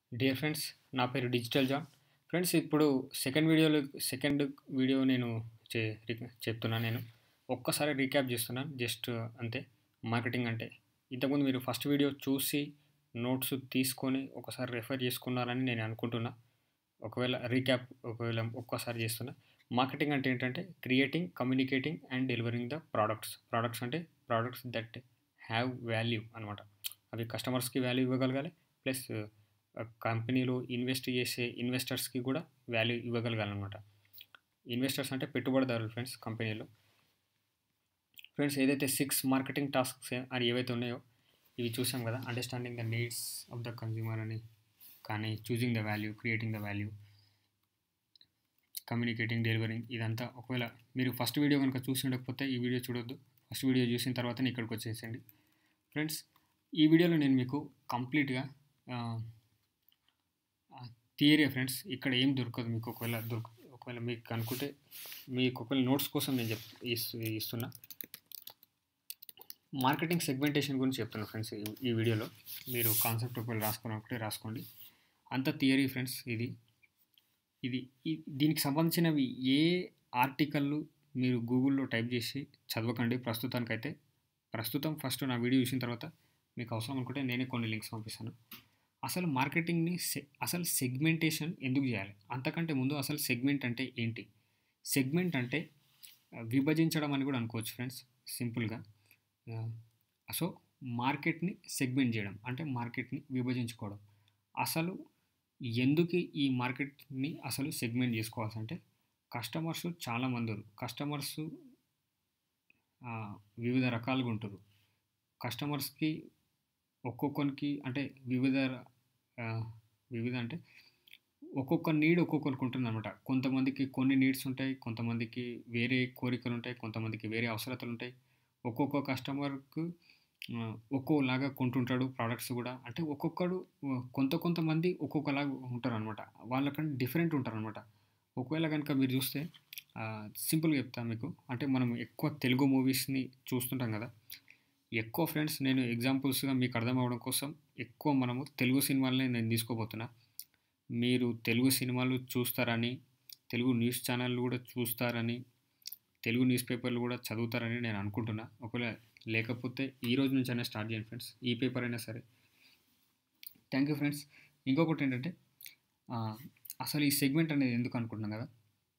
dear friends నా పేరు digital John friends ఇప్పుడు సెకండ్ వీడియోలో సెకండ్ వీడియో నేను చే రిక- చెప్తున్నాను నేను ఒక్కసారి రీక్యాప్ చేస్తున్నాను జస్ట్ అంతే మార్కెటింగ్ అంటే ఇంతకుముందు మీరు ఫస్ట్ వీడియో చూసి నోట్స్ తీసుకొని ఒకసారి రెఫర్ చేసుకున్నారని నేను అనుకుంటున్నా ఒకవేళ రీక్యాప్ ఒకవేళ ఒక్కసారి చేస్తున్నా మార్కెటింగ్ అంటే ఏంటంటే creating communicating and delivering the products products అంటే ప్రోడక్ట్స్ దట్ హ్యావ్ వాల్యూ అనమాట అవి కస్టమర్స్కి వాల్యూ ఇవ్వగలగాలి ప్లస్ కంపెనీలో ఇన్వెస్ట్ చేసే ఇన్వెస్టర్స్కి కూడా వాల్యూ ఇవ్వగలగాలన్నమాట ఇన్వెస్టర్స్ అంటే పెట్టుబడిదారులు ఫ్రెండ్స్ కంపెనీలో ఫ్రెండ్స్ ఏదైతే సిక్స్ మార్కెటింగ్ టాస్క్స్ అని ఏవైతే ఉన్నాయో ఇవి చూసాం కదా understanding the needs of the consumer అని కానీ choosing the value creating the value communicating delivering ఇదంతా ఒకవేళ మీరు ఫస్ట్ వీడియో కనుక చూసి ఉండకపోతే ఈ వీడియో చూడొద్దు ఫస్ట్ వీడియో చూసిన తర్వాతనే ఇక్కడికి వచ్చేసండి ఫ్రెండ్స్ ఈ వీడియోలో నేను మీకు కంప్లీట్గా థియరీ ఫ్రెండ్స్ ఇక్కడ ఏం దొరకదు మీకు ఒకవేళ దొరక ఒకవేళ మీకు అనుకుంటే మీకు ఒకవేళ నోట్స్ కోసం నేను చెప్ ఇస్తు- ఇస్తున్నా మార్కెటింగ్ సెగ్మెంటేషన్ గురించి చెప్తున్నా ఫ్రెండ్స్ ఈ- ఈ వీడియోలో మీరు కాన్సెప్ట్ ఒకవేళ రాసుకుని ఒకటే రాసుకోండి అంత థియరీ ఫ్రెండ్స్ ఇది ఇది ఈ- దీనికి సంబంధించినవి ఏ ఆర్టికల్ మీరు గూగుల్లో టైప్ చేసి చదవకండి ప్రస్తుతానికైతే ప్రస్తుతం ఫస్ట్ నా వీడియో చూసిన తర్వాత మీకు అవసరం అనుకుంటే నేనే కొన్ని లింక్స్ పంపిస్తాను అసలు మార్కెటింగ్ని సె అసలు సెగ్మెంటేషన్ ఎందుకు చేయాలి అంతకంటే ముందు అసలు సెగ్మెంట్ అంటే ఏంటి సెగ్మెంట్ అంటే ఆ, విభజించడం అని కూడా అనుకోవచ్చు ఫ్రెండ్స్ సింపుల్గా సో మార్కెట్ని సెగ్మెంట్ చేయడం అంటే మార్కెట్ని విభజించుకోవడం అసలు ఎందుకు ఈ మార్కెట్ని అసలు సెగ్మెంట్ చేసుకోవాల్సి అంటే కస్టమర్స్ చాలామంది ఉన్నారు కస్టమర్స్ వివిధ రకాలుగా ఉంటారు కస్టమర్స్కి ఒక్కొక్కరికి అంటే వివిధ ఆ, వివిధ అంటే ఒక్కొక్క నీడ్ ఒక్కొక్కరికి ఉంటుంది అనమాట కొంతమందికి కొన్ని నీడ్స్ ఉంటాయి కొంతమందికి వేరే కోరికలు ఉంటాయి కొంతమందికి వేరే అవసరతలు ఉంటాయి ఒక్కొక్క కస్టమర్కు ఆ, ఒక్కోలాగా కొంటుంటాడు ప్రోడక్ట్స్ కూడా అంటే ఒక్కొక్కడు ఆ, కొంత కొంతమంది ఒక్కొక్కలాగా ఉంటారు అనమాట వాళ్ళకంటే డిఫరెంట్ ఉంటారు అనమాట ఒకవేళ కనుక మీరు చూస్తే సింపుల్గా చెప్తాను మీకు అంటే మనం ఎక్కువ తెలుగు మూవీస్ని చూస్తుంటాం కదా ఎక్కువ ఫ్రెండ్స్ నేను ఎగ్జాంపుల్స్గా మీకు అర్థం అవ్వడం కోసం ఎక్కువ మనము తెలుగు సినిమాలనే నేను తీసుకోబోతున్నా మీరు తెలుగు సినిమాలు చూస్తారని తెలుగు న్యూస్ ఛానళ్ళు కూడా చూస్తారని తెలుగు న్యూస్ పేపర్లు కూడా చదువుతారని నేను అనుకుంటున్నా ఒకవేళ లేకపోతే ఈ రోజు నుంచి అయినా స్టార్ట్ చేయండి ఫ్రెండ్స్ ఈ పేపర్ అయినా సరే థ్యాంక్ యూ ఫ్రెండ్స్ ఇంకొకటి ఏంటంటే ఆ, అసలు ఈ సెగ్మెంట్ అనేది ఎందుకు అనుకుంటున్నాం కదా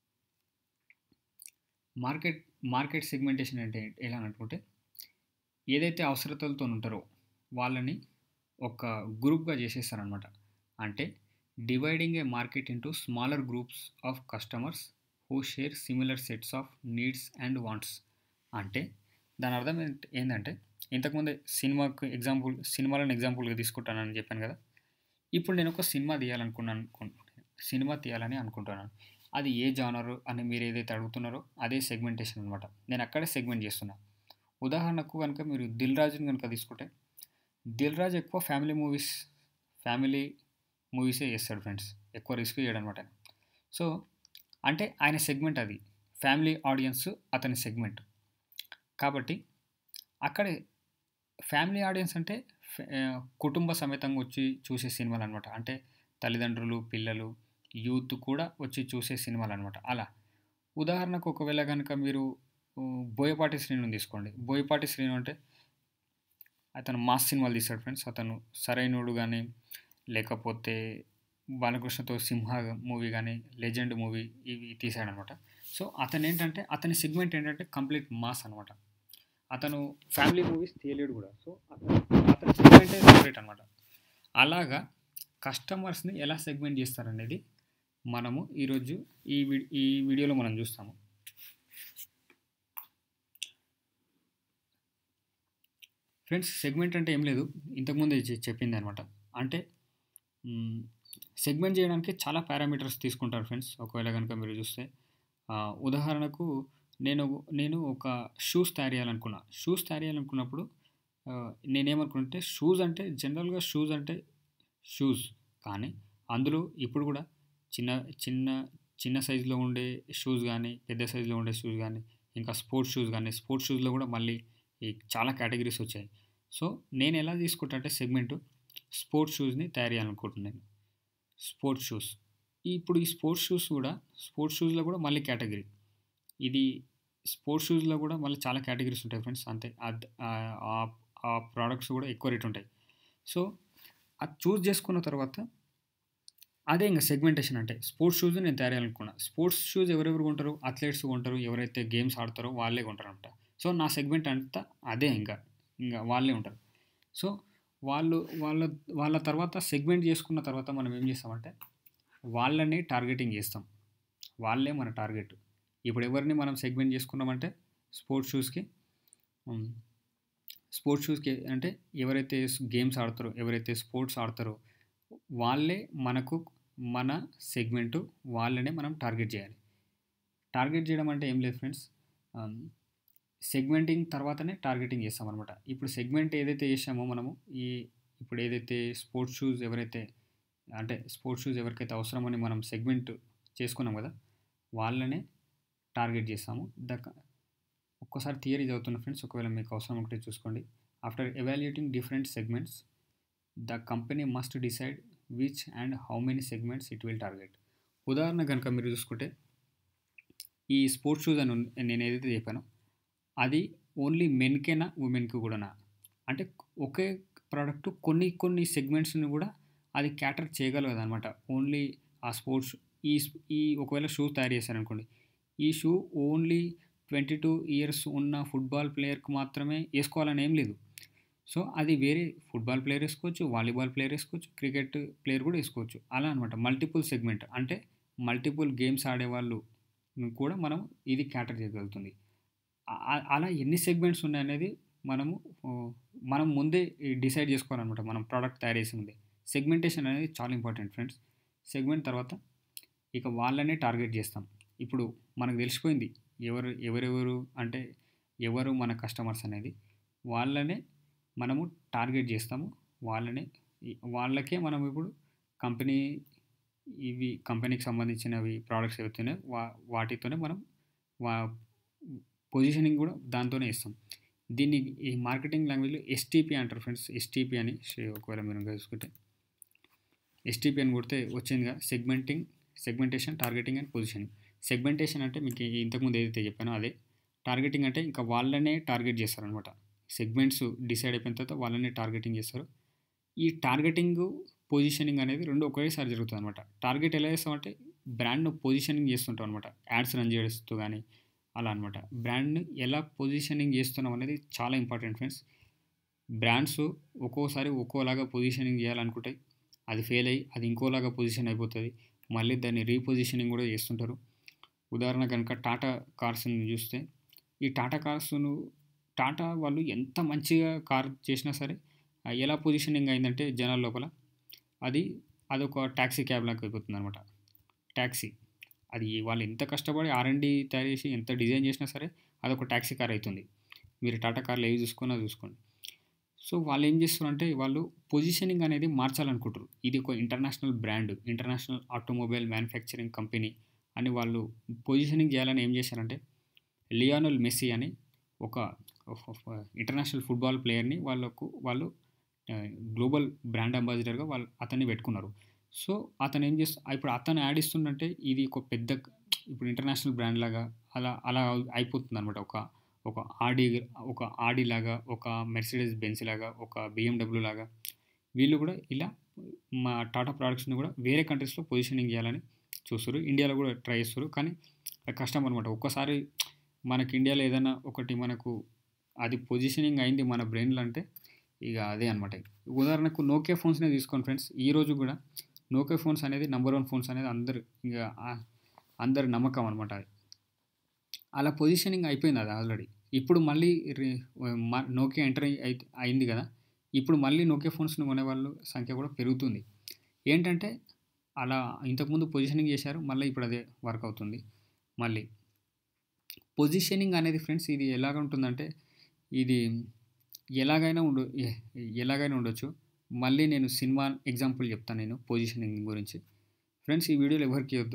మార్కెట్ మార్కెట్ సెగ్మెంటేషన్ అంటే ఎలా అనుకుంటే ఏదైతే అవసరతలతో ఉంటారో వాళ్ళని ఒక గ్రూప్గా చేసేస్తారనమాట అంటే dividing a market into smaller groups of customers who share similar sets of needs and wants అంటే దాని అర్థం ఏంట- ఏంటంటే ఇంతకుముందే సినిమాకు ఎగ్జాంపుల్ సినిమాలను ఎగ్జాంపుల్గా తీసుకుంటానని చెప్పాను కదా ఇప్పుడు నేను ఒక సినిమా తీయాలనుకున్నాను అనుకు- సినిమా తీయాలని అనుకుంటున్నాను అది ఏ జానర్ అని మీరు ఏదైతే అడుగుతున్నారో అదే సెగ్మెంటేషన్ అనమాట నేను అక్కడే సెగ్మెంట్ చేస్తున్నా ఉదాహరణకు కనుక మీరు దిల్ రాజుని కనుక తీసుకుంటే దిల్ రాజు ఎక్కువ ఫ్యామిలీ మూవీస్ ఫ్యామిలీ మూవీసే చేస్తాడు ఫ్రెండ్స్ ఎక్కువ రిస్క్ చేయడం అనమాట సో అంటే ఆయన సెగ్మెంట్ అది ఫ్యామిలీ ఆడియన్స్ అతని సెగ్మెంట్ కాబట్టి అక్కడే ఫ్యామిలీ ఆడియన్స్ అంటే ఫ- ఆ, కుటుంబ సమేతంగా వచ్చి చూసే సినిమాలు అనమాట అంటే తల్లిదండ్రులు పిల్లలు యూత్ కూడా వచ్చి చూసే సినిమాలు అనమాట అలా ఉదాహరణకు ఒకవేళ కనుక మీరు ఊ, బోయపాటి శ్రీను తీసుకోండి బోయపాటి శ్రీను అంటే అతను మాస్ సినిమాలు తీస్తాడు ఫ్రెండ్స్ అతను సరైనోడు కానీ లేకపోతే బాలకృష్ణతో సింహ మూవీ కానీ లెజెండ్ మూవీ ఇవి తీసాడనమాట సో అతను ఏంటంటే అతని సెగ్మెంట్ ఏంటంటే కంప్లీట్ మాస్ అనమాట అతను ఫ్యామిలీ మూవీస్ తీయలేడు కూడా సో అతను అతని సెగ్మెంటే సెపరేట్ అనమాట అలాగా కస్టమర్స్ని ఎలా సెగ్మెంట్ చేస్తారనేది మనము ఈరోజు ఈ వి- ఈ వీడియోలో మనం చూస్తాము ఫ్రెండ్స్ సెగ్మెంట్ అంటే ఏం లేదు ఇంతకుముందు చె- చెప్పింది అనమాట అంటే సెగ్మెంట్ చేయడానికి చాలా పారామీటర్స్ తీసుకుంటారు ఫ్రెండ్స్ ఒకవేళ కనుక మీరు చూస్తే ఆ, ఉదాహరణకు నేను నేను ఒక షూస్ తయారు చేయాలనుకున్నా షూస్ తయారు చేయాలనుకున్నప్పుడు ఆ, నేనేమనుకుంటే షూస్ అంటే జనరల్గా షూస్ అంటే షూస్ కానీ అందులో ఇప్పుడు కూడా చిన్న చిన్న చిన్న సైజులో ఉండే షూస్ కానీ పెద్ద సైజులో ఉండే షూస్ కానీ ఇంకా స్పోర్ట్స్ షూస్ కానీ స్పోర్ట్స్ షూస్లో కూడా మళ్ళీ ఈ చాలా కేటగిరీస్ వచ్చాయి సో నేను ఎలా తీసుకుంటా అంటే సెగ్మెంట్ స్పోర్ట్స్ షూస్ని తయారు చేయాలనుకుంటున్నాను స్పోర్ట్స్ షూస్ ఇప్పుడు ఈ స్పోర్ట్స్ షూస్ కూడా స్పోర్ట్స్ షూస్లో కూడా మళ్ళీ కేటగిరీ ఇది స్పోర్ట్స్ షూస్లో కూడా మళ్ళీ చాలా కేటగిరీస్ ఉంటాయి ఫ్రెండ్స్ అంతే అద్- ఆ- ఆ- ఆ ప్రోడక్ట్స్ కూడా ఎక్కువ రేట్ ఉంటాయి సో అది చూస్ చేసుకున్న తర్వాత అదే ఇంకా సెగ్మెంటేషన్ అంటే స్పోర్ట్స్ షూస్ నేను తయారు చేయాలనుకున్నా స్పోర్ట్స్ షూస్ ఎవరెవరు కొంటారు అథ్లెట్స్ కొంటారు ఎవరైతే గేమ్స్ ఆడతారో వాళ్ళే కొంటారు అనమాట సో నా సెగ్మెంట్ అంతా అదే ఇంకా ఇంకా వాళ్ళే ఉంటారు సో వాళ్ళు వాళ్ళ వాళ్ళ తర్వాత సెగ్మెంట్ చేసుకున్న తర్వాత మనం ఏం చేస్తామంటే వాళ్ళని టార్గెటింగ్ చేస్తాం వాళ్ళే మన టార్గెట్ ఇప్పుడు ఎవరిని మనం సెగ్మెంట్ చేసుకున్నామంటే స్పోర్ట్స్ షూస్కి స్పోర్ట్స్ షూస్కి అంటే ఎవరైతే గేమ్స్ ఆడతారో ఎవరైతే స్పోర్ట్స్ ఆడతారో వాళ్ళే మనకు మన సెగ్మెంటు వాళ్ళనే మనం టార్గెట్ చేయాలి టార్గెట్ చేయడం అంటే ఏం లేదు ఫ్రెండ్స్ సెగ్మెంటింగ్ తర్వాతనే టార్గెటింగ్ చేస్తాం అనమాట ఇప్పుడు సెగ్మెంట్ ఏదైతే చేసామో మనము ఈ ఇప్పుడు ఏదైతే స్పోర్ట్స్ షూస్ ఎవరైతే అంటే స్పోర్ట్స్ షూస్ ఎవరికైతే అవసరమని మనం సెగ్మెంట్ చేసుకున్నాం కదా వాళ్ళనే టార్గెట్ చేస్తాము ద ఒక్కసారి థియరీ చదువుతున్న ఫ్రెండ్స్ ఒకవేళ మీకు అవసరం ఒకటి చూసుకోండి after evaluating different segments the company must decide which and how many segments it will target ఉదాహరణ కనుక మీరు చూసుకుంటే ఈ స్పోర్ట్స్ షూస్ అని ఉన్- నేను ఏదైతే చెప్పానో అది ఓన్లీ మెన్కేనా ఉమెన్కి కూడానా అంటే ఒకే ప్రోడక్ట్ కొన్ని కొన్ని సెగ్మెంట్స్ని కూడా అది క్యాటర్ చేయగలదు అనమాట ఓన్లీ ఆ స్పోర్ట్స్ ఈ ఈ ఒకవేళ షూ తయారు చేశారనుకోండి ఈ shoe only twenty two years ఉన్న ఫుట్బాల్ ప్లేయర్కి మాత్రమే వేసుకోవాలని ఏం లేదు సో అది వేరే ఫుట్బాల్ ప్లేయర్ వేసుకోవచ్చు వాలీబాల్ ప్లేయర్ వేసుకోవచ్చు క్రికెట్ ప్లేయర్ కూడా వేసుకోవచ్చు అలా అనమాట మల్టిపుల్ సెగ్మెంట్ అంటే మల్టిపుల్ గేమ్స్ ఆడేవాళ్ళు కూడా మనం ఇది క్యాటర్ చేయగలుగుతుంది ఆ- ఆ- అలా ఎన్ని సెగ్మెంట్స్ ఉన్నాయనేది మనము ఆ, మనం ముందే డిసైడ్ చేసుకోవాలన్నమాట మనం ప్రోడక్ట్ తయారు చేసే ముందే సెగ్మెంటేషన్ అనేది చాలా ఇంపార్టెంట్ ఫ్రెండ్స్ సెగ్మెంట్ తర్వాత ఇక వాళ్ళనే టార్గెట్ చేస్తాం ఇప్పుడు మనకు తెలిసిపోయింది ఎవరు ఎవరెవరు అంటే ఎవరు మన కస్టమర్స్ అనేది వాళ్ళనే మనము టార్గెట్ చేస్తాము వాళ్ళనే ఈ- వాళ్ళకే మనం ఇప్పుడు కంపెనీ ఇవి కంపెనీకి సంబంధించినవి ప్రోడక్ట్స్ ఏవైతున్నాయో వా వాటితోనే మనం వా పొజిషనింగ్ కూడా దాంతోనే ఇస్తాం దీన్ని ఈ మార్కెటింగ్ లాంగ్వేజ్లో ఎస్టీపీ అంటారు ఫ్రెండ్స్ ఎస్టీపీ అని షే- ఒకవేళ మీరు ఇంకా చూసుకుంటే ఎస్టీపీ అని కొడితే వచ్చిందిగా segmenting segmentation targeting and positioning segmentation అంటే మీకు ఇంతకుముందు ఏదైతే చెప్పానో అదే టార్గెటింగ్ అంటే ఇంకా వాళ్ళనే టార్గెట్ చేస్తారనమాట సెగ్మెంట్స్ డిసైడ్ అయిపోయిన తర్వాత వాళ్ళనే టార్గెటింగ్ చేస్తారు ఈ టార్గెటింగ్ పొజిషనింగ్ అనేది రెండు ఒకేసారి జరుగుతుంది అనమాట టార్గెట్ ఎలా చేస్తామంటే బ్రాండ్ను పొజిషనింగ్ చేస్తుంటాం అనమాట యాడ్స్ రన్ చేస్తూ కానీ అలా అనమాట బ్రాండ్ని ఎలా పొజిషనింగ్ చేస్తున్నాం అనేది చాలా ఇంపార్టెంట్ ఫ్రెండ్స్ బ్రాండ్స్ ఒక్కోసారి ఒక్కోలాగా పొజిషనింగ్ చేయాలనుకుంటే అది ఫెయిల్ అయ్యి అది ఇంకోలాగా పొజిషన్ అయిపోతుంది మళ్ళీ దాన్ని రీపొజిషనింగ్ కూడా చేస్తుంటారు ఉదాహరణ కనుక టాటా కార్స్ని చూస్తే ఈ టాటా కార్స్ను టాటా వాళ్ళు ఎంత మంచిగా కార్ చేసినా సరే ఆ ఎలా పొజిషనింగ్ అయిందంటే జనాల లోపల అది అదొక ట్యాక్సీ క్యాబ్ లాగా అయిపోతుంది అనమాట ట్యాక్సీ అది వాళ్ళు ఎంత కష్టపడి ఆర్ అండ్ డి తయారు చేసి ఎంత డిజైన్ చేసినా సరే అదొక ట్యాక్సీ కార్ అవుతుంది మీరు టాటా కార్లు ఏవి చూసుకున్నా చూసుకోండి సో వాళ్ళు ఏం చేస్తారంటే వాళ్ళు పొజిషనింగ్ అనేది మార్చాలనుకుంటారు ఇది ఒక international brand international automobile manufacturing company అని వాళ్ళు పొజిషనింగ్ చేయాలని ఏం చేశారంటే లియానల్ మెస్సీ అని ఒక ఇంటర్నేషనల్ ఫుట్బాల్ ప్లేయర్ని వాళ్ళకు వాళ్ళు గ్లోబల్ బ్రాండ్ అంబాసిడర్గా వాళ్ళు అతన్ని పెట్టుకున్నారు సో అతను ఏం చేస్తా ఇప్పుడు అతను యాడ్ ఇస్తుందంటే ఇది ఒక పెద్ద ఇప్పుడు ఇంటర్నేషనల్ బ్రాండ్ లాగా అలా అలా అయిపోతుంది అనమాట ఒక ఒక ఆడి ఒక ఆడి లాగా ఒక మెర్సిడెస్ బెన్స్ లాగా ఒక బిఎండబ్ల్యూ లాగా వీళ్ళు కూడా ఇలా మా టాటా ప్రోడక్ట్స్ని కూడా వేరే కంట్రీస్లో పొజిషనింగ్ చేయాలని చూస్తారు ఇండియాలో కూడా ట్రై చేస్తారు కానీ అది కష్టం అనమాట ఒక్కసారి మనకి ఇండియాలో ఏదైనా ఒకటి మనకు అది పొజిషనింగ్ అయింది మన బ్రెయిన్లో అంటే ఇక అదే అనమాట ఉదాహరణకు నోకియా ఫోన్స్నే తీసుకోండి ఫ్రెండ్స్ ఈ రోజు కూడా నోకియా ఫోన్స్ అనేది నెంబర్ వన్ ఫోన్స్ అనేది అందరు ఇక ఆ- అందరి నమ్మకం అనమాట అది అలా పొజిషనింగ్ అయిపోయింది అది ఆల్రెడీ ఇప్పుడు మళ్ళీ రి- మ- నోకియా ఎంటర్ అయి అయింది కదా ఇప్పుడు మళ్ళీ నోకియా ఫోన్స్ని కొనేవాళ్ళ సంఖ్య కూడా పెరుగుతుంది ఏంటంటే అలా ఇంతకుముందు పొజిషనింగ్ చేశారు మళ్ళీ ఇప్పుడు అదే వర్క్ అవుతుంది మళ్ళీ పొజిషనింగ్ అనేది ఫ్రెండ్స్ ఇది ఎలాగ ఉంటుందంటే ఇది ఎలాగైనా ఉండు ఎ- ఎలాగైనా ఉండొచ్చు మళ్ళీ నేను సినిమా ఎగ్జాంపుల్ చెప్తాను నేను పొజిషనింగ్ గురించి ఫ్రెండ్స్ ఈ వీడియోలో ఎవరికి వద్దు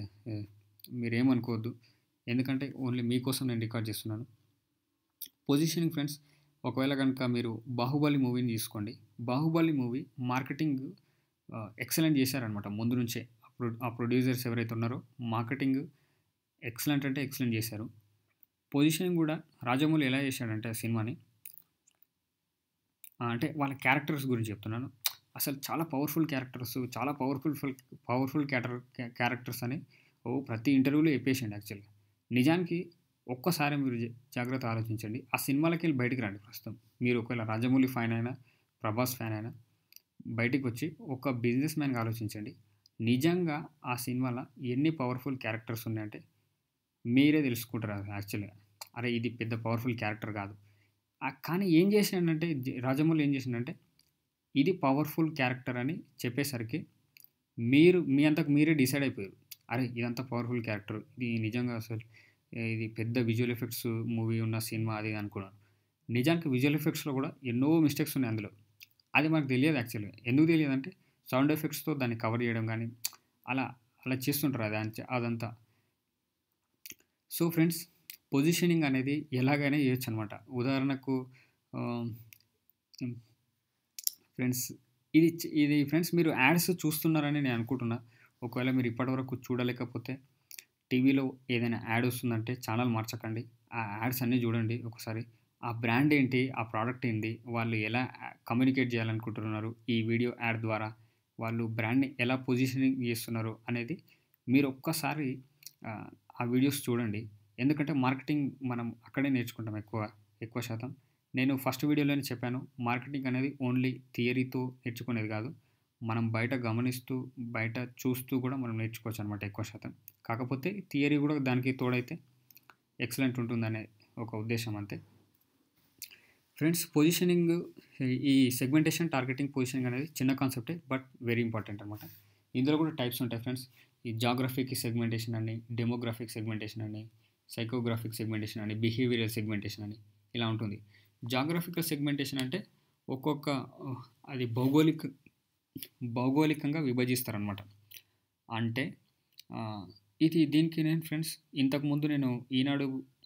మీరేమనుకోవద్దు ఎందుకంటే ఓన్లీ మీకోసం నేను రికార్డ్ చేస్తున్నాను పొజిషనింగ్ ఫ్రెండ్స్ ఒకవేళ కనుక మీరు బాహుబలి మూవీని తీసుకోండి బాహుబలి మూవీ మార్కెటింగ్ ఎక్సలెంట్ చేశారనమాట ముందు నుంచే ఆ ప్రొ ఆ ప్రొడ్యూసర్స్ ఎవరైతే ఉన్నారో మార్కెటింగ్ ఎక్సలెంట్ అంటే ఎక్సలెంట్ చేశారు పొజిషనింగ్ కూడా రాజమౌళి ఎలా చేశాడంటే ఆ సినిమాని ఆ, అంటే వాళ్ళ క్యారెక్టర్స్ గురించి చెప్తున్నాను అసలు చాలా పవర్ఫుల్ క్యారెక్టర్స్ చాలా పవర్ఫుల్ పవర్ఫుల్ క్యారెక్టర్ క్యారెక్టర్స్ అని ఓ ప్రతి ఇంటర్వ్యూలో చెప్పేసిండు యాక్చువల్గా నిజానికి ఒక్కసారి మీరు జా- జాగ్రత్త ఆలోచించండి ఆ సినిమాలకి వెళ్ళి బయటికి రండి ప్రస్తుతం మీరు ఒకవేళ రాజమౌళి ఫ్యాన్ అయినా ప్రభాస్ ఫ్యాన్ అయినా బయటికి వచ్చి ఒక బిజినెస్ మ్యాన్గా ఆలోచించండి నిజంగా ఆ సినిమాలో ఎన్ని పవర్ఫుల్ క్యారెక్టర్స్ ఉన్నాయంటే మీరే తెలుసుకుంటారు అది యాక్చువల్గా అరే ఇది పెద్ద పవర్ఫుల్ క్యారెక్టర్ కాదు ఆ, కానీ ఏం చేసిండంటే జ- రాజమౌళి ఏం చేసిండంటే ఇది పవర్ఫుల్ క్యారెక్టర్ అని చెప్పేసరికి మీరు మీ అంతకు మీరే డిసైడ్ అయిపోయారు అరే ఇదంతా పవర్ఫుల్ క్యారెక్టర్ ఇది నిజంగా అసలు ఏ, ఇది పెద్ద విజువల్ ఎఫెక్ట్స్ మూవీ ఉన్న సినిమా అది ఇది అనుకున్నాను నిజానికి విజువల్ ఎఫెక్ట్స్లో కూడా ఎన్నో మిస్టేక్స్ ఉన్నాయి అందులో అది మనకు తెలియదు యాక్చువల్గా ఎందుకు తెలియదు అంటే సౌండ్ ఎఫెక్ట్స్తో దాన్ని కవర్ చేయడం కానీ అలా అలా చేస్తుంటారు అది అంచ- అదంతా సో ఫ్రెండ్స్ పొజిషనింగ్ అనేది ఎలాగైనా చేయొచ్చు అనమాట ఉదాహరణకు ఫ్రెండ్స్ ఇది చ- ఇది ఫ్రెండ్స్ మీరు యాడ్స్ చూస్తున్నారని నేను అనుకుంటున్నా ఒకవేళ మీరు ఇప్పటివరకు చూడలేకపోతే టీవీలో ఏదైనా యాడ్ వస్తుందంటే ఛానల్ మార్చకండి ఆ యాడ్స్ అన్నీ చూడండి ఒకసారి ఆ బ్రాండ్ ఏంటి ఆ ప్రోడక్ట్ ఏంటి వాళ్ళు ఎలా కమ్యూనికేట్ చేయాలనుకుంటున్నారు ఈ వీడియో యాడ్ ద్వారా వాళ్ళు బ్రాండ్ని ఎలా పొజిషనింగ్ చేస్తున్నారు అనేది మీరు ఒక్కసారి ఆ, ఆ వీడియోస్ చూడండి ఎందుకంటే మార్కెటింగ్ మనం అక్కడే నేర్చుకుంటాం ఎక్కువ ఎక్కువ శాతం నేను ఫస్ట్ వీడియోలోనే చెప్పాను మార్కెటింగ్ అనేది ఓన్లీ థియరీతో నేర్చుకునేది కాదు మనం బయట గమనిస్తూ బయట చూస్తూ కూడా మనం నేర్చుకోవచ్చు అనమాట ఎక్కువ శాతం కాకపోతే థియరీ కూడా దానికి తోడైతే ఎక్సలెంట్ ఉంటుందనే ఒక ఉద్దేశం అంతే ఫ్రెండ్స్ పొజిషనింగ్ ఈ సెగ్మెంటేషన్ టార్గెటింగ్ పొజిషనింగ్ అనేది చిన్న కాన్సెప్టే బట్ వెరీ ఇంపార్టెంట్ అనమాట ఇందులో కూడా టైప్స్ ఉంటాయి ఫ్రెండ్స్ ఈ జాగ్రఫిక్ సెగ్మెంటేషన్ అని డెమోగ్రాఫిక్ సెగ్మెంటేషన్ అని సైకోగ్రాఫిక్ సెగ్మెంటేషన్ అని బిహేవియరల్ సెగ్మెంటేషన్ అని ఇలా ఉంటుంది జాగ్రఫికల్ సెగ్మెంటేషన్ అంటే ఒక్కొక్క ఆ, అది భౌగోళిక భౌగోళికంగా విభజిస్తారనమాట అంటే ఆ, ఇది దీనికి నేను ఫ్రెండ్స్ ఇంతకుముందు నేను ఈనాడు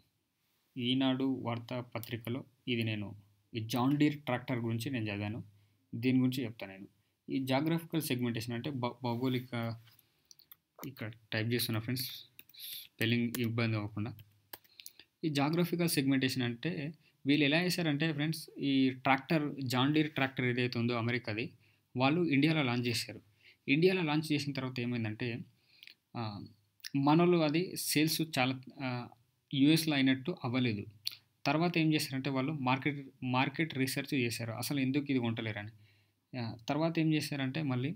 ఈనాడు వార్తాపత్రికలో ఇది నేను ఈ జాన్ డీర్ ట్రాక్టర్ గురించి నేను చదివాను దీని గురించి చెప్తాను నేను ఈ జాగ్రఫికల్ సెగ్మెంటేషన్ అంటే భౌ- భౌగోళిక ఇక్కడ టైప్ చేస్తున్నా ఫ్రెండ్స్ స్పెల్లింగ్ ఇబ్బంది అవ్వకుండా ఈ జాగ్రఫికల్ సెగ్మెంటేషన్ అంటే వీళ్ళు ఎలా చేశారంటే ఫ్రెండ్స్ ఈ ట్రాక్టర్ జాన్ డీర్ ట్రాక్టర్ ఏదైతే ఉందో అమెరికాది వాళ్ళు ఇండియాలో లాంచ్ చేశారు ఇండియాలో లాంచ్ చేసిన తర్వాత ఏమైందంటే ఆ, మనోళ్ళు అది సేల్స్ చాలా యూఎస్లో అయినట్టు అవ్వలేదు తర్వాత ఏం చేశారంటే వాళ్ళు మార్కెట్ మార్కెట్ రీసెర్చ్ చేశారు అసలు ఎందుకు ఇది కొంటలేరని ఆ, తర్వాత ఏం చేశారంటే మళ్ళీ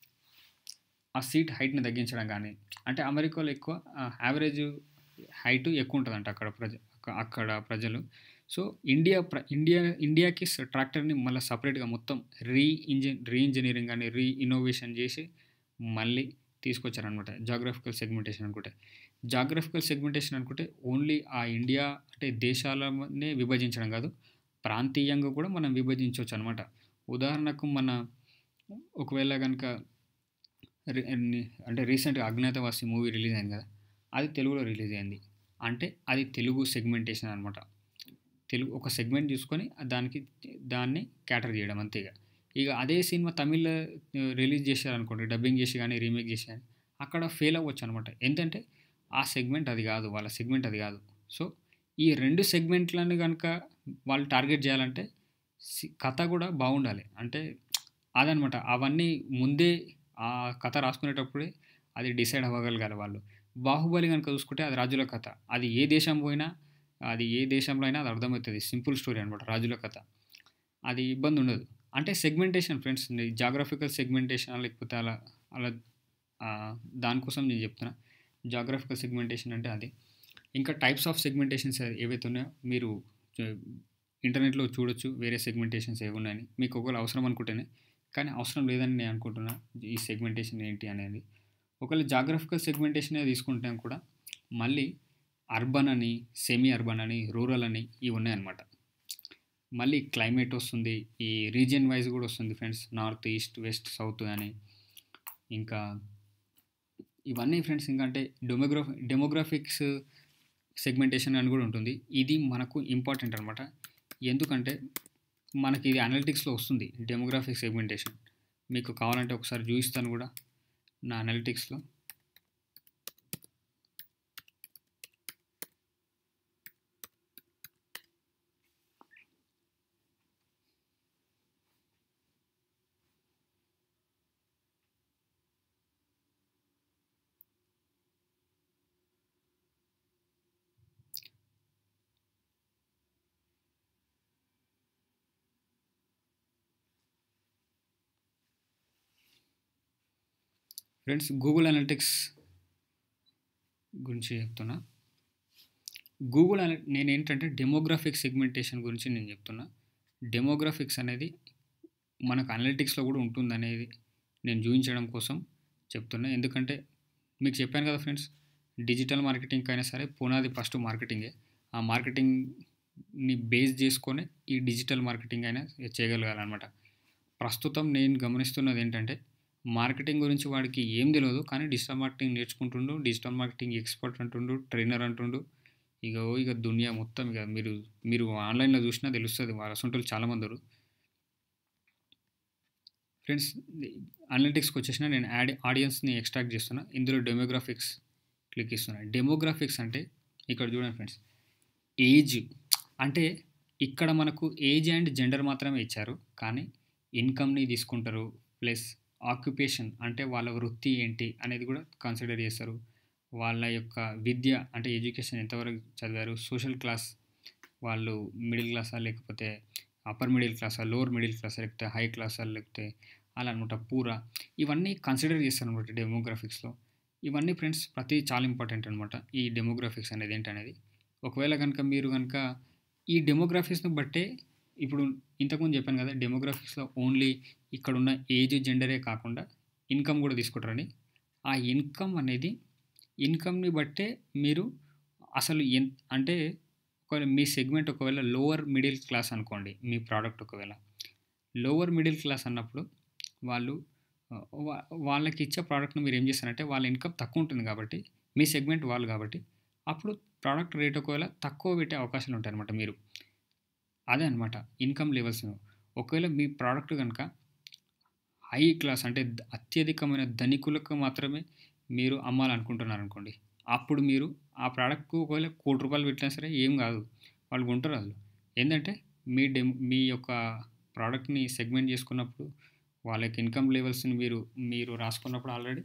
ఆ సీట్ హైట్ని తగ్గించడం కానీ అంటే అమెరికాలో ఎక్కువ యావరేజ్ హైట్ ఎక్కువ ఉంటుందంట అక్కడ ప్రజ అక్క- అక్కడ ప్రజలు సో ఇండియా ప్ర ఇండియా ఇండియాకి స- ట్రాక్టర్ని మళ్ళీ సపరేట్గా మొత్తం రీ ఇంజిన్ రీ ఇంజనీరింగ్ కానీ రీ ఇన్నోవేషన్ చేసి మళ్ళీ తీసుకొచ్చారనమాట జాగ్రఫికల్ సెగ్మెంటేషన్ అనుకుంటే జాగ్రఫికల్ సెగ్మెంటేషన్ అనుకుంటే ఓన్లీ ఆ ఇండియా అంటే దేశాలనే విభజించడం కాదు ప్రాంతీయంగా కూడా మనం విభజించవచ్చు అనమాట ఉదాహరణకు మన ఒకవేళ కనుక రి- ని- అంటే రీసెంట్గా అజ్ఞాతవాసి మూవీ రిలీజ్ అయింది కదా అది తెలుగులో రిలీజ్ అయింది అంటే అది తెలుగు సెగ్మెంటేషన్ అనమాట తెలుగు ఒక సెగ్మెంట్ చూసుకొని దానికి దాన్ని క్యాటర్ చేయడం అంతే ఇక ఇక అదే సినిమా తమిళ్లో రిలీజ్ చేశారనుకోండి డబ్బింగ్ చేసి కానీ రీమేక్ చేసి కానీ అక్కడ ఫెయిల్ అవ్వచ్చు అనమాట ఎందుకంటే ఆ సెగ్మెంట్ అది కాదు వాళ్ళ సెగ్మెంట్ అది కాదు సో ఈ రెండు సెగ్మెంట్లను కనుక వాళ్ళు టార్గెట్ చేయాలంటే సి- కథ కూడా బాగుండాలి అంటే అదనమాట అవన్నీ ముందే ఆ కథ రాసుకునేటప్పుడే అది డిసైడ్ అవ్వగలగాలి వాళ్ళు బాహుబలి కనుక చూసుకుంటే అది రాజుల కథ అది ఏ దేశం పోయినా అది ఏ దేశంలో అయినా అది అర్థమవుతుంది సింపుల్ స్టోరీ అనమాట రాజుల కథ అది ఇబ్బంది ఉండదు అంటే సెగ్మెంటేషన్ ఫ్రెండ్స్ జాగ్రఫికల్ సెగ్మెంటేషన్ లేకపోతే అలా అలా ఆ, దానికోసం నేను చెప్తున్నా జాగ్రఫికల్ సెగ్మెంటేషన్ అంటే అది ఇంకా టైప్స్ ఆఫ్ సెగ్మెంటేషన్స్ ఏవైతే ఉన్నాయో మీరు చూ- ఇంటర్నెట్లో చూడొచ్చు వేరే సెగ్మెంటేషన్స్ ఏవి ఉన్నాయని మీకు ఒకవేళ అవసరం అనుకుంటేనే కానీ అవసరం లేదని నేను అనుకుంటున్నా ఈ సెగ్మెంటేషన్ ఏంటి అనేది ఒకవేళ జాగ్రఫికల్ సెగ్మెంటేషన్ తీసుకుంటే కూడా మళ్ళీ అర్బన్ అని సెమీ అర్బన్ అని రూరల్ అని ఇవి ఉన్నాయన్నమాట మళ్ళీ క్లైమేట్ వస్తుంది ఈ రీజియన్ వైజ్ కూడా వస్తుంది friends north east west south అని ఇంకా ఇవన్నీ ఫ్రెండ్స్ ఇంకా అంటే డెమోగ్రఫీ డెమోగ్రాఫిక్స్ సెగ్మెంటేషన్ అని కూడా ఉంటుంది ఇది మనకు ఇంపార్టెంట్ అనమాట ఎందుకంటే మనకి ఇది అనలిటిక్స్లో వస్తుంది డెమోగ్రాఫిక్ సెగ్మెంటేషన్ మీకు కావాలంటే ఒకసారి చూపిస్తాను కూడా నా అనలిటిక్స్లో ఫ్రెండ్స్ గూగుల్ అనలిటిక్స్ గురించి చెప్తున్నా గూగుల్ అన నేను ఏంటంటే డెమోగ్రాఫిక్ సెగ్మెంటేషన్ గురించి నేను చెప్తున్నా డెమోగ్రాఫిక్స్ అనేది మనకు అనలిటిక్స్లో కూడా ఉంటుందనేది నేను చూపించడం కోసం చెప్తున్నా ఎందుకంటే మీకు చెప్పాను కదా ఫ్రెండ్స్ డిజిటల్ మార్కెటింగ్ అయినా సరే పునాది ఫస్ట్ మార్కెటింగే ఆ మార్కెటింగ్ని బేస్ చేసుకొని ఈ డిజిటల్ మార్కెటింగ్ అయినా చేయగలగాలన్నమాట ప్రస్తుతం నేను గమనిస్తున్నది ఏంటంటే మార్కెటింగ్ గురించి వాడికి ఏం తెలియదు కానీ డిజిటల్ మార్కెటింగ్ నేర్చుకుంటుండు డిజిటల్ మార్కెటింగ్ ఎక్స్పర్ట్ అంటుండు ట్రైనర్ అంటుండు ఇక ఓ ఇక దునియా మొత్తం ఇక మీరు మీరు ఆన్లైన్లో చూసినా తెలుస్తుంది వాళ్ళ అసంటోళ్ళు చాలామంది ఉన్నారు ఫ్రెండ్స్ అనలిటిక్స్కి వచ్చేసిన నేను యాడ్ ఆడియన్స్ని ఎక్స్ట్రాక్ట్ చేస్తున్నా ఇందులో డెమోగ్రాఫిక్స్ క్లిక్ ఇస్తున్నా డెమోగ్రాఫిక్స్ అంటే ఇక్కడ చూడండి ఫ్రెండ్స్ ఏజ్ అంటే ఇక్కడ మనకు ఏజ్ అండ్ జెండర్ మాత్రమే ఇచ్చారు కానీ ఇన్కమ్ని తీసుకుంటారు ప్లస్ ఆక్యుపేషన్ అంటే వాళ్ళ వృత్తి ఏంటి అనేది కూడా కన్సిడర్ చేస్తారు వాళ్ళ యొక్క విద్య అంటే ఎడ్యుకేషన్ ఎంతవరకు చదివారు సోషల్ క్లాస్ వాళ్ళు మిడిల్ క్లాసా లేకపోతే అప్పర్ మిడిల్ క్లాసా లోవర్ మిడిల్ క్లాసా లేకపోతే హై క్లాసా లేకపోతే అలా అనమాట పూరా ఇవన్నీ కన్సిడర్ చేస్తారు అనమాట డెమోగ్రాఫిక్స్లో ఇవన్నీ ఫ్రెండ్స్ ప్రతి చాలా ఇంపార్టెంట్ అనమాట ఈ డెమోగ్రాఫిక్స్ అనేది ఏంటనేది ఒకవేళ కనుక మీరు కనుక ఈ డెమోగ్రాఫిక్స్ను బట్టే ఇప్పుడు ఇంతకుముందు చెప్పాను కదా డెమోగ్రాఫిక్స్లో ఓన్లీ ఇక్కడ ఉన్న ఏజ్ జెండరే కాకుండా ఇన్కమ్ కూడా తీసుకుంటారని ఆ ఇన్కమ్ అనేది ఇన్కమ్ని బట్టే మీరు అసలు ఎన్ అంటే ఒకవేళ మీ సెగ్మెంట్ ఒకవేళ లోవర్ మిడిల్ క్లాస్ అనుకోండి మీ ప్రోడక్ట్ ఒకవేళ లోవర్ మిడిల్ క్లాస్ అన్నప్పుడు వాళ్ళు వాళ్ళకి ఇచ్చే ప్రోడక్ట్ని మీరు ఏం చేస్తారంటే వాళ్ళ ఇన్కమ్ తక్కువ ఉంటుంది కాబట్టి మీ సెగ్మెంట్ వాళ్ళు కాబట్టి అప్పుడు ప్రోడక్ట్ రేట్ ఒకవేళ తక్కువ పెట్టే అవకాశాలు ఉంటాయి అనమాట మీరు అదే అనమాట ఇన్కమ్ లెవెల్స్ ఒకవేళ మీ ప్రోడక్ట్ కనుక హై క్లాస్ అంటే అత్యధికమైన ధనికులకు మాత్రమే మీరు అమ్మాలనుకుంటున్నారు అనుకోండి అప్పుడు మీరు ఆ ప్రోడక్ట్కు ఒకవేళ కోటి రూపాయలు పెట్టినా సరే ఏం కాదు వాళ్ళు కొంటారు వాళ్ళు ఏంటంటే మీ డెమ్ మీ యొక్క ప్రోడక్ట్ని సెగ్మెంట్ చేసుకున్నప్పుడు వాళ్ళకి ఇన్కమ్ లెవెల్స్ని మీరు మీరు రాసుకున్నప్పుడు ఆల్రెడీ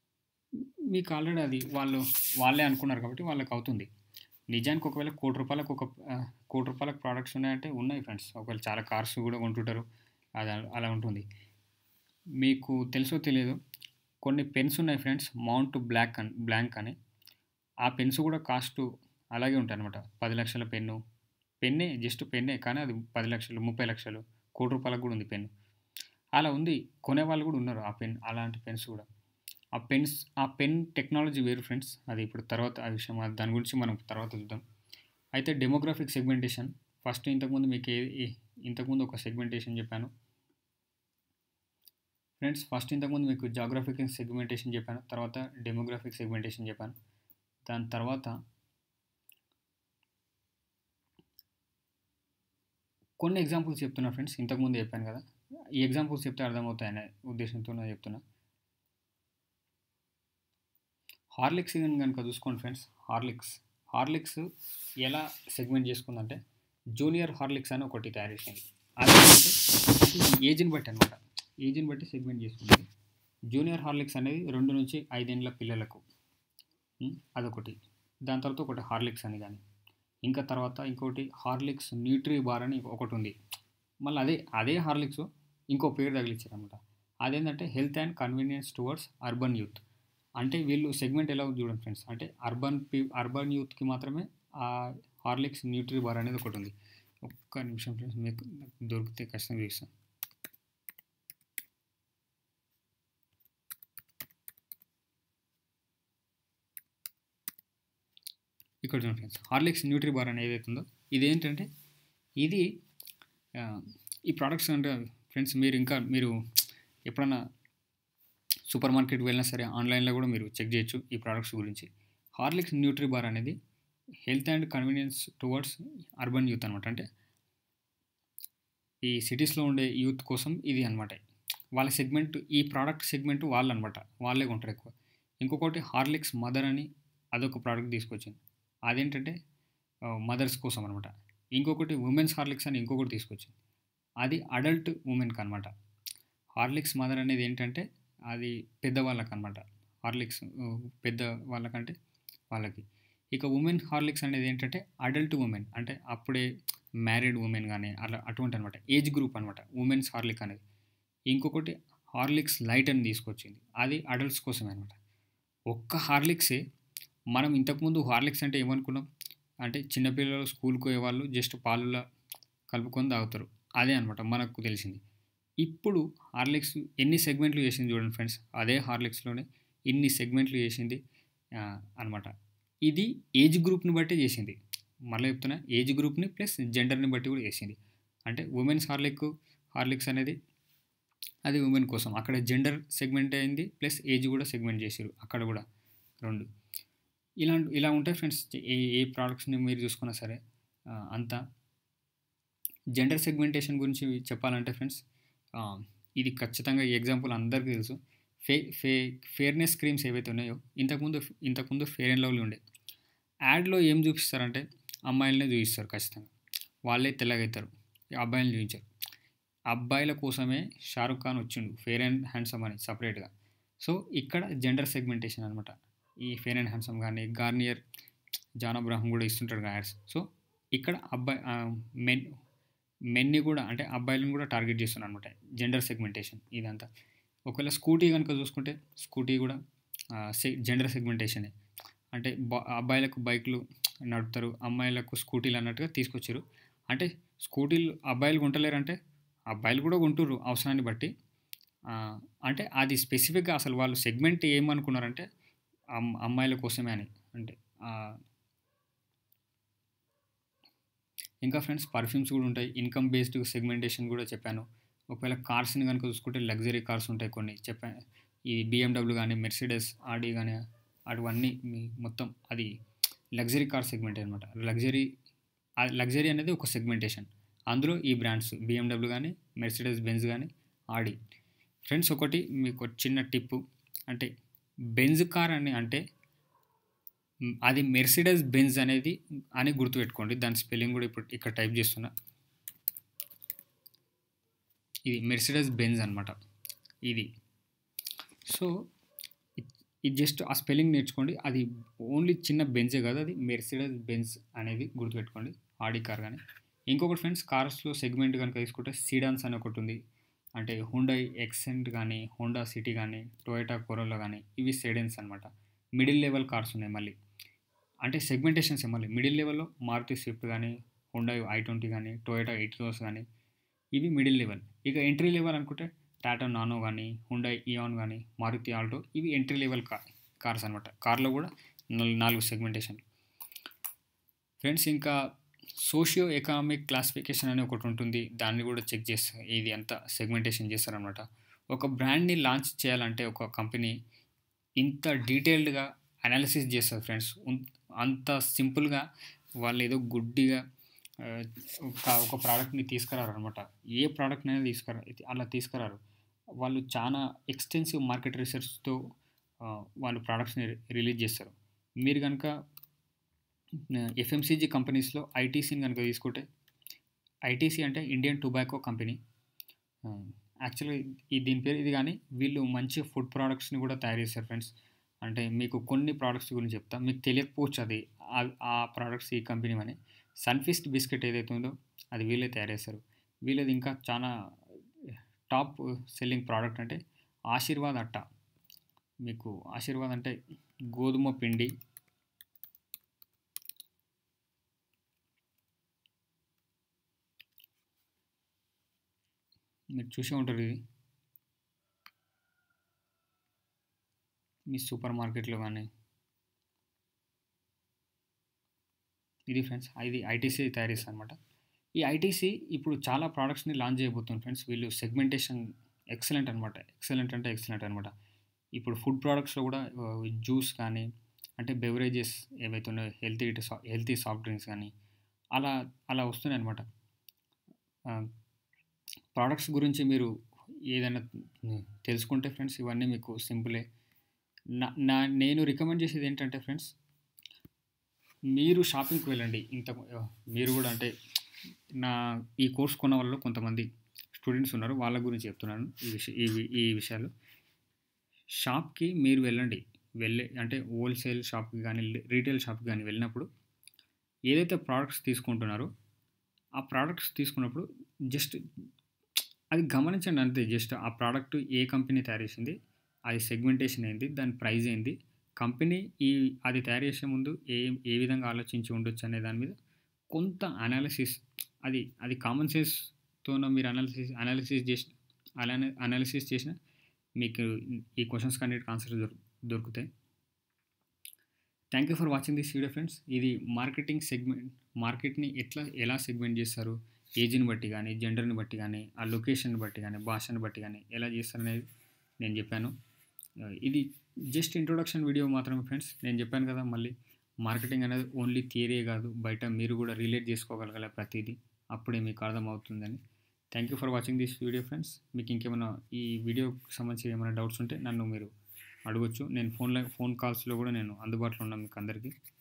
మీకు ఆల్రెడీ అది వాళ్ళు వాళ్ళే అనుకున్నారు కాబట్టి వాళ్ళకి అవుతుంది నిజానికి ఒకవేళ కోటి రూపాయలకు ఒక కోటి రూపాయలకు ప్రోడక్ట్స్ ఉన్నాయంటే ఉన్నాయి ఫ్రెండ్స్ ఒకవేళ చాలా కార్స్ కూడా కొంటుంటారు అది అలా ఉంటుంది మీకు తెలుసో తెలియదు కొన్ని పెన్స్ ఉన్నాయి ఫ్రెండ్స్ మౌంట్ బ్లాక్ అని బ్లాంక్ అని ఆ పెన్స్ కూడా కాస్ట్ అలాగే ఉంటాయి అనమాట పది లక్షల పెన్ను పెన్నే జస్ట్ పెన్నే కానీ అది పది లక్షలు ముప్పై లక్షలు కోటి రూపాయలకు కూడా ఉంది పెన్ను అలా ఉంది కొనేవాళ్ళు కూడా ఉన్నారు ఆ పెన్ అలాంటి పెన్స్ కూడా ఆ పెన్స్ ఆ పెన్ టెక్నాలజీ వేరు ఫ్రెండ్స్ అది ఇప్పుడు తర్వాత ఆ విషయం దాని గురించి మనం తర్వాత చూద్దాం అయితే డెమోగ్రాఫిక్ సెగ్మెంటేషన్ ఫస్ట్ ఇంతకుముందు మీకు ఏ ఇంతకుముందు ఒక సెగ్మెంటేషన్ చెప్పాను ఫ్రెండ్స్ ఫస్ట్ ఇంతకుముందు మీకు జాగ్రఫిక్ సెగ్మెంటేషన్ చెప్పాను తర్వాత డెమోగ్రాఫిక్ సెగ్మెంటేషన్ చెప్పాను దాని తర్వాత కొన్ని ఎగ్జాంపుల్స్ చెప్తున్నా ఫ్రెండ్స్ ఇంతకుముందు చెప్పాను కదా ఈ ఎగ్జాంపుల్స్ చెప్తే అర్థమవుతాయనే ఉద్దేశంతో నేను చెప్తున్నా హార్లిక్స్ కనుక చూసుకోండి ఫ్రెండ్స్ హార్లిక్స్ హార్లిక్స్ ఎలా సెగ్మెంట్ చేసుకుందంటే జూనియర్ హార్లిక్స్ అని ఒకటి తయారు చేసింది అది ఏజ్ని బట్టి అనమాట ఏజ్ని బట్టి సెగ్మెంట్ చేసుకుంది జూనియర్ హార్లిక్స్ అనేది రెండు నుంచి ఐదేళ్ళ పిల్లలకు అదొకటి దాని తర్వాత ఒకటి హార్లిక్స్ అని కానీ ఇంకా తర్వాత ఇంకోటి హార్లిక్స్ న్యూట్రీ బార్ అని ఒకటి ఉంది మళ్ళీ అదే అదే హార్లిక్స్ ఇంకో పేరు తగిలిచ్చారనమాట అదేంటంటే health and convenience towards urban youth అంటే వీళ్ళు సెగ్మెంట్ ఎలా చూడండి ఫ్రెండ్స్ అంటే అర్బన్ పీ అర్బన్ యూత్కి మాత్రమే ఆ హార్లిక్స్ న్యూట్రీ బార్ అనేది ఒకటి ఉంది ఒక్క నిమిషం ఫ్రెండ్స్ మీకు దొరికితే కష్టంగా చూస్తాను ఇక్కడ చూడండి ఫ్రెండ్స్ హార్లిక్స్ న్యూట్రీ బార్ అనేది ఏదైతే ఉందో ఇదేంటంటే ఇది ఈ ప్రోడక్ట్స్ అంటే ఫ్రెండ్స్ మీరు ఇంకా మీరు ఎప్పుడన్నా సూపర్ మార్కెట్కి వెళ్ళినా సరే ఆన్లైన్లో కూడా మీరు చెక్ చేయొచ్చు ఈ ప్రోడక్ట్స్ గురించి హార్లిక్స్ న్యూట్రీ బార్ అనేది health and convenience towards urban youth అనమాట అంటే ఈ సిటీస్లో ఉండే యూత్ కోసం ఇది అనమాట వాళ్ళ సెగ్మెంట్ ఈ ప్రోడక్ట్ సెగ్మెంట్ వాళ్ళు అనమాట వాళ్ళే కొంటారు ఎక్కువ ఇంకొకటి హార్లిక్స్ మదర్ అని అదొక ప్రోడక్ట్ తీసుకొచ్చింది అదేంటంటే మదర్స్ కోసం అనమాట ఇంకొకటి ఉమెన్స్ హార్లిక్స్ అని ఇంకొకటి తీసుకొచ్చింది అది అడల్ట్ ఉమెన్కి అనమాట హార్లిక్స్ మదర్ అనేది ఏంటంటే అది పెద్దవాళ్ళకి అనమాట హార్లిక్స్ పెద్ద వాళ్ళకంటే వాళ్ళకి ఇక ఉమెన్ హార్లిక్స్ అనేది ఏంటంటే అడల్ట్ ఉమెన్ అంటే అప్పుడే మ్యారీడ్ ఉమెన్ కానీ అలా అటువంటి అనమాట ఏజ్ గ్రూప్ అనమాట ఉమెన్స్ హార్లిక్ అనేది ఇంకొకటి హార్లిక్స్ లైట్ అని తీసుకొచ్చింది అది అడల్ట్స్ కోసమే అనమాట ఒక్క హార్లిక్సే మనం ఇంతకుముందు హార్లిక్స్ అంటే ఏమనుకున్నాం అంటే చిన్నపిల్లలు స్కూల్కి పోయే వాళ్ళు జస్ట్ పాలులా కలుపుకొని తాగుతారు అదే అనమాట మనకు తెలిసింది ఇప్పుడు హార్లిక్స్ ఎన్ని సెగ్మెంట్లు చేసింది చూడండి ఫ్రెండ్స్ అదే హార్లిక్స్లోనే ఇన్ని సెగ్మెంట్లు చేసింది అనమాట ఇది ఏజ్ గ్రూప్ని బట్టి చేసింది మళ్ళీ చెప్తున్నా ఏజ్ గ్రూప్ని ప్లస్ జెండర్ని బట్టి కూడా చేసింది అంటే ఉమెన్స్ హార్లిక్ హార్లిక్స్ అనేది అది ఉమెన్ కోసం అక్కడ జెండర్ సెగ్మెంట్ అయింది ప్లస్ ఏజ్ కూడా సెగ్మెంట్ చేసారు అక్కడ కూడా రెండు ఇలా ఇలా ఉంటాయి ఫ్రెండ్స్ ఏ ఏ ప్రోడక్ట్స్ని మీరు చూసుకున్నా సరే అంతా జెండర్ సెగ్మెంటేషన్ గురించి చెప్పాలంటే ఫ్రెండ్స్ ఇది ఖచ్చితంగా ఈ ఎగ్జాంపుల్ అందరికీ తెలుసు ఫే ఫే ఫేర్నెస్ క్రీమ్స్ ఏవైతే ఉన్నాయో ఇంతకుముందు ఇంతకుముందు ఫేర్ అండ్ లవ్లీ ఉండే యాడ్లో ఏం చూపిస్తారంటే అమ్మాయిలనే చూపిస్తారు ఖచ్చితంగా వాళ్ళే తెల్లగవుతారు అబ్బాయిలను చూపించారు అబ్బాయిల కోసమే షారుఖ్ ఖాన్ వచ్చిండు ఫేర్ అండ్ హ్యాండ్సమ్ అని సపరేట్గా సో ఇక్కడ జెండర్ సెగ్మెంటేషన్ అనమాట ఈ ఫేర్ అండ్ హ్యాండ్సమ్ కానీ గార్నియర్ జాన్ అబ్రాహం కూడా ఇస్తుంటాడు యాడ్స్ సో ఇక్కడ అబ్బాయి మెన్ మెన్ని కూడా అంటే అబ్బాయిలను కూడా టార్గెట్ చేస్తున్నాను అనమాట జెండర్ సెగ్మెంటేషన్ ఇదంతా ఒకవేళ స్కూటీ కనుక చూసుకుంటే స్కూటీ కూడా జెండర్ సెగ్మెంటేషనే అంటే అబ్బాయిలకు బైక్లు నడుపుతారు అమ్మాయిలకు స్కూటీలు అన్నట్టుగా తీసుకొచ్చారు అంటే స్కూటీలు అబ్బాయిలు కొంటలేరంటే అబ్బాయిలు కూడా కొంటుర్రు అవసరాన్ని బట్టి అంటే అది స్పెసిఫిక్గా అసలు వాళ్ళు సెగ్మెంట్ ఏమనుకున్నారంటే అమ్మాయిల కోసమే అని అంటే ఇంకా ఫ్రెండ్స్ పర్ఫ్యూమ్స్ కూడా ఉంటాయి ఇన్కమ్ బేస్డ్ సెగ్మెంటేషన్ కూడా చెప్పాను ఒకవేళ కార్స్ని కనుక చూసుకుంటే లగ్జరీ కార్స్ ఉంటాయి కొన్ని చెప్పా ఈ బిఎండబ్ల్యూ కానీ మెర్సిడెస్ ఆడి కానీ అటువన్నీ మీ మొత్తం అది లగ్జరీ కార్ సెగ్మెంట్ అనమాట లగ్జరీ లగ్జరీ అనేది ఒక సెగ్మెంటేషన్ అందులో ఈ బ్రాండ్స్ బిఎండబ్ల్యూ కానీ మెర్సిడెస్ బెంజ్ కానీ ఆడి ఫ్రెండ్స్ ఒకటి మీకు చిన్న టిప్పు అంటే బెంజ్ కార్ అని అంటే అది మెర్సిడెస్ బెంజ్ అనేది అని గుర్తుపెట్టుకోండి దాని స్పెల్లింగ్ కూడా ఇప్పుడు ఇక్కడ టైప్ చేస్తున్నా ఇది మెర్సిడెస్ బెంజ్ అనమాట ఇది సో ఇది జస్ట్ ఆ స్పెల్లింగ్ నేర్చుకోండి అది ఓన్లీ చిన్న బెంజే కాదు అది మెర్సిడెస్ బెంజ్ అనేది గుర్తుపెట్టుకోండి ఆడి కార్ కానీ ఇంకొకటి ఫ్రెండ్స్ కార్స్లో సెగ్మెంట్ కనుక తీసుకుంటే సీడాన్స్ అని ఒకటి ఉంది అంటే హుండై ఎక్సెంట్ కానీ హోండా సిటీ కానీ టొయోటా కొరోలా కానీ ఇవి సెడెన్స్ అనమాట మిడిల్ లెవెల్ కార్స్ ఉన్నాయి మళ్ళీ అంటే సెగ్మెంటేషన్స్ మళ్ళీ మిడిల్ లెవెల్లో మారుతి స్విఫ్ట్ కానీ హుండై ఐ ట్వంటీ కానీ టొయోటా ఎయిటియోస్ కానీ ఇవి మిడిల్ లెవెల్ ఇక ఎంట్రీ లెవెల్ అనుకుంటే టాటా నానో కానీ హుండై ఇయాన్ కానీ మారుతి ఆల్టో ఇవి ఎంట్రీ లెవెల్ కార్ కార్స్ అనమాట కార్లో కూడా నాలుగు సెగ్మెంటేషన్ ఫ్రెండ్స్ ఇంకా సోషియో ఎకనామిక్ క్లాసిఫికేషన్ అని ఒకటి ఉంటుంది దాన్ని కూడా చెక్ చేస్తారు ఇది అంత సెగ్మెంటేషన్ చేస్తారనమాట ఒక బ్రాండ్ని లాంచ్ చేయాలంటే ఒక కంపెనీ ఇంత డీటెయిల్డ్గా అనాలిసిస్ చేస్తారు ఫ్రెండ్స్ అంత సింపుల్గా వాళ్ళు ఏదో గుడ్డిగా ఒక ఒక ప్రోడక్ట్ని తీసుకురారు అనమాట ఏ ప్రోడక్ట్ని అయినా తీసుకురా అలా తీసుకురారు వాళ్ళు చాలా ఎక్స్టెన్సివ్ మార్కెట్ రీసెర్చ్తో వాళ్ళు ప్రోడక్ట్స్ని రిలీజ్ చేస్తారు మీరు కనుక ఎఫ్ఎంసీజీ కంపెనీస్లో ఐటీసీని కనుక తీసుకుంటే ఐటీసీ అంటే ఇండియన్ టొబాకో కంపెనీ యాక్చువల్గా ఈ దీని పేరు ఇది కానీ వీళ్ళు మంచి ఫుడ్ ప్రోడక్ట్స్ని కూడా తయారు చేస్తారు ఫ్రెండ్స్ అంటే మీకు కొన్ని ప్రోడక్ట్స్ గురించి చెప్తా మీకు తెలియకపోవచ్చు అది ఆ ప్రోడక్ట్స్ ఈ కంపెనీ అని సన్ఫిస్ట్ బిస్కెట్ ఏదైతే ఉందో అది వీళ్ళే తయారు చేస్తారు వీళ్ళది ఇంకా చాలా టాప్ సెల్లింగ్ ప్రోడక్ట్ అంటే ఆశీర్వాద్ అట్ట మీకు ఆశీర్వాద్ అంటే గోధుమ పిండి మీరు చూసే ఉంటారు ఇది మీ సూపర్ మార్కెట్లో కానీ ఇది ఫ్రెండ్స్ ఇది ఐటీసీ తయారు చేస్తారు అనమాట ఈ ఐటీసీ ఇప్పుడు చాలా ప్రోడక్ట్స్ని లాంచ్ చేయబోతుంది ఫ్రెండ్స్ వీళ్ళు సెగ్మెంటేషన్ ఎక్సలెంట్ అనమాట ఎక్సలెంట్ అంటే ఎక్సలెంట్ అనమాట ఇప్పుడు ఫుడ్ ప్రోడక్ట్స్లో కూడా జ్యూస్ కానీ అంటే బెవరేజెస్ ఏవైతే ఉన్నాయో హెల్తీ హెల్తీ సాఫ్ట్ డ్రింక్స్ కానీ అలా అలా వస్తున్నాయి అనమాట ప్రోడక్ట్స్ గురించి మీరు ఏదైనా తెలుసుకుంటే ఫ్రెండ్స్ ఇవన్నీ మీకు సింపులే నా నా నేను రికమెండ్ చేసేది ఏంటంటే ఫ్రెండ్స్ మీరు షాపింగ్కి వెళ్ళండి ఇంత మీరు కూడా అంటే నా ఈ కోర్స్ కొన్న వాళ్ళు కొంతమంది స్టూడెంట్స్ ఉన్నారు వాళ్ళ గురించి చెప్తున్నాను ఈ విషయ ఈ వి- ఈ విషయాలు షాప్కి మీరు వెళ్ళండి వెళ్ళే అంటే హోల్సేల్ షాప్కి కానీ రీటైల్ షాప్కి కానీ వెళ్ళినప్పుడు ఏదైతే ప్రోడక్ట్స్ తీసుకుంటున్నారో ఆ ప్రోడక్ట్స్ తీసుకున్నప్పుడు జస్ట్ అది గమనించండి అంతే జస్ట్ ఆ ప్రోడక్ట్ ఏ కంపెనీ తయారు చేసింది అది సెగ్మెంటేషన్ ఏంది దాని ప్రైస్ ఏంది కంపెనీ ఈ అది తయారు చేసే ముందు ఏ ఏ విధంగా ఆలోచించి ఉండొచ్చు అనే దాని మీద కొంత అనాలిసిస్ అది అది కామన్ సెన్స్తోనో మీరు అనాలిసిస్ అనాలిసిస్ చేసిన అలానే అనాలిసిస్ చేసిన మీకు ఈ క్వశ్చన్స్ కన్నిటికి ఆన్సర్ దొరు దొరుకుతాయి thank you for watching this video friends ఇది మార్కెటింగ్ సెగ్మెంట్ మార్కెట్ని ఎట్లా ఎలా సెగ్మెంట్ చేస్తారు ఏజ్ని బట్టి కానీ జెండర్ని బట్టి కానీ ఆ లొకేషన్ని బట్టి కానీ భాషని బట్టి కానీ ఎలా చేస్తారు అనేది నేను చెప్పాను ఆ, ఇది జస్ట్ ఇంట్రొడక్షన్ వీడియో మాత్రమే ఫ్రెండ్స్ నేను చెప్పాను కదా మళ్ళీ మార్కెటింగ్ అనేది ఓన్లీ థియరీ కాదు బయట మీరు కూడా రిలేట్ చేసుకోగలగాలి ప్రతిదీ అప్పుడే మీకు అర్థమవుతుందని thank you for watching this video friends మీకు ఇంకేమైనా ఈ వీడియోకి సంబంధించి ఏమైనా డౌట్స్ ఉంటే నన్ను మీరు అడగొచ్చు నేను ఫోన్లో ఫోన్ కాల్స్లో కూడా నేను అందుబాటులో ఉన్నాను మీకు అందరికీ